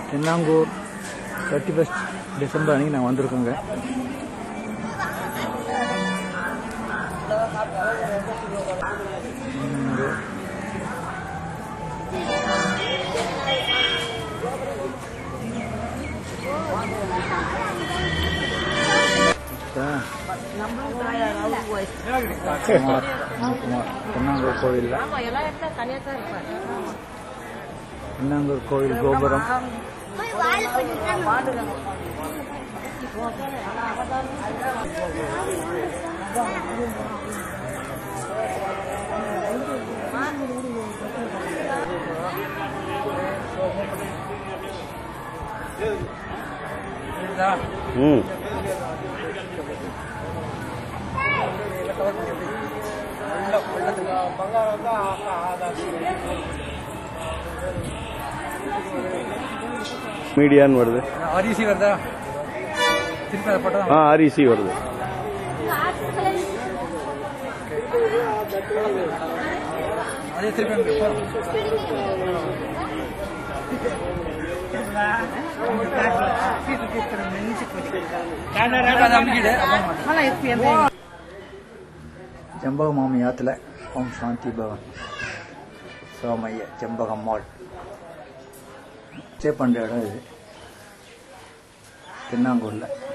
Thennangur thirty first December அன்னைக்கு நாங்கள் வந்திருக்கோங்க தென்னாங்கூர். ஆ. குமார் குமார் தென்னாங்கூர் கோவில் தென்னாங்கூர் கோவில் கோபுரம் ம் மீடியான்னு வருது அரிசி வருதா திருப்பி அதை போட்டா ஆ ஆர்இசி வருது அதே திருப்பி அங்கே போகிறோம் ஜம்பக மாமி ஆத்துல ஓம் சாந்தி பவன் சோமைய ஜம்பகம்மாள் ஸ்டே பண்ணுற இடம் இது தென்னாங்கூரில்